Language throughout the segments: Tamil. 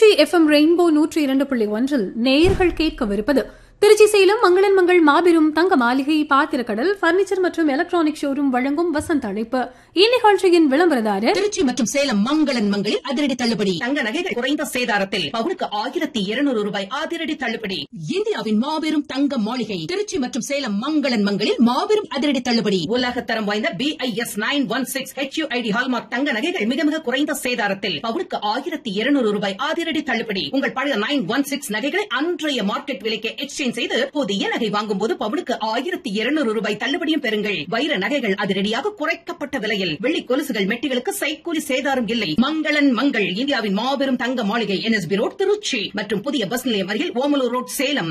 திருச்சி எஃப்எம் ரெயின்போ நூற்றி இரண்டு புள்ளி ஒன்றில் நேயர்கள் கேட்கவிருப்பது திருச்சி சேலம் மங்களன் மங்கள் மாபெரும் தங்க மாளிகை பாத்திரக்கடல் பர்னிச்சர் மற்றும் எலக்ட்ரானிக் ஷோரூம் வழங்கும் வசந்த் அழைப்பு இந்நிகழ்ச்சியின் விளம்பரதாரர் திருச்சி மற்றும் சேலம் மங்களன் மங்களில் அதிரடி தள்ளுபடி தங்க நகைகள் குறைந்த சேதாரத்தில் பவுனுக்கு ஆயிரத்தி இருநூறு ரூபாய் அதிரடி தள்ளுபடி இந்தியாவின் மாபெரும் தங்க மாளிகை திருச்சி மற்றும் சேலம் மங்களன் மங்களில் மாபெரும் அதிரடி தள்ளுபடி உலகத்தரம் வாய்ந்த B I S nine one six H ID hallmark தங்க நகைகள் மிக மிக குறைந்த சேதாரத்தில் பவுனுக்கு ஆயிரத்தி இருநூறு ரூபாய் அதிரடி தள்ளுபடி உங்கள் பழைய நைன் ஒன் சிக்ஸ் நகைகளை அன்றைய மார்க்கெட் விலைக்கு எக்ஸ்சேஞ்ச் செய்து புதிய நகை வாங்கும் போது பவுனுக்கு ஆயிரத்தி இருநூறு ரூபாய் தள்ளுபடியும் பெறுங்கள் வைர நகைகள் அதிரடியாக குறைக்கப்பட்ட விலையில் வெள்ளி கொலுசுகள் மெட்டிகளுக்கு சைக்கூலி சேதாரம் இல்லை மங்களன் மங்கள் இந்தியாவின் மாபெரும் தங்க மாளிகை என்எஸ்பி ரோட் திருச்சி மற்றும் புதிய பஸ் நிலையம் அருகில் ஓமலூர் ரோட் சேலம்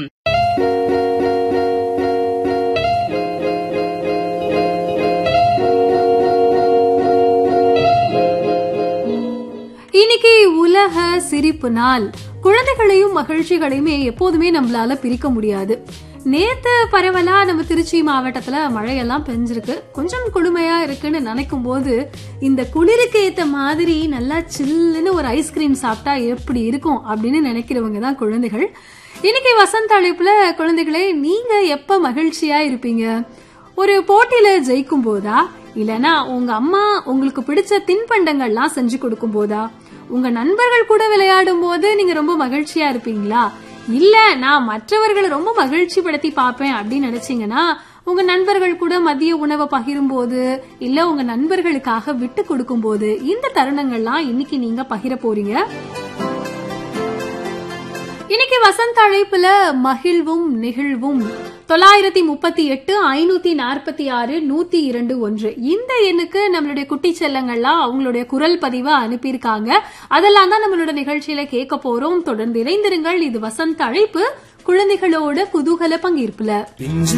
இன்னைக்கு உலக சிரிப்பு நாள் குழந்தைகளையும் மகிழ்ச்சிகளையுமே எப்போதுமே நம்மளால பிரிக்க முடியாது நேத்து பரவலா நம்ம திருச்சி மாவட்டத்துல மழையெல்லாம் பெஞ்சிருக்கு கொஞ்சம் குளுமையா இருக்குன்னு நினைக்கும் போது இந்த குளிருக்கு ஏத்த மாதிரி நல்லா சில்லுன்னு ஒரு ஐஸ்கிரீம் சாப்பிட்டா எப்படி இருக்கும் அப்படின்னு நினைக்கிறவங்க தான் குழந்தைகள் இன்னைக்கு வசந்த அழைப்புல குழந்தைகளே நீங்க எப்ப மகிழ்ச்சியா இருப்பீங்க ஒரு போட்டியில ஜெயிக்கும் போதா இல்லனா உங்க அம்மா உங்களுக்கு பிடிச்ச தின்பண்டங்கள்லாம் செஞ்சு கொடுக்கும் போதா உங்க நண்பர்கள் கூட விளையாடும் போது நீங்க ரொம்ப மகிழ்ச்சியா இருப்பீங்களா இல்ல நான் மற்றவர்களை ரொம்ப மகிழ்ச்சி படுத்தி பாப்பேன் அப்படின்னு நினைச்சீங்கன்னா உங்க நண்பர்கள் கூட மதிய உணவை பகிரும் போது இல்ல உங்க நண்பர்களுக்காக விட்டு கொடுக்கும் போது இந்த தருணங்கள்லாம் இன்னைக்கு நீங்க பகிர போறீங்க இன்னைக்கு வசந்த அழைப்புல மகிழ்வும் நெகிழ்வும் தொள்ளாயிரத்தி முப்பத்தி எட்டு ஐநூத்தி நாற்பத்தி ஆறு நூத்தி இரண்டு ஒன்று இந்த எண்ணுக்கு நம்மளுடைய குட்டி செல்லங்கள்லாம் அவங்களுடைய குரல் பதிவை அனுப்பியிருக்காங்க அதெல்லாம் தான் நம்மளோட நிகழ்ச்சியில கேட்க போறோம் தொடர்ந்து இணைந்திருங்கள் இது வசந்த அழைப்பு குழந்தைகளோட குதூகல பங்கேற்புல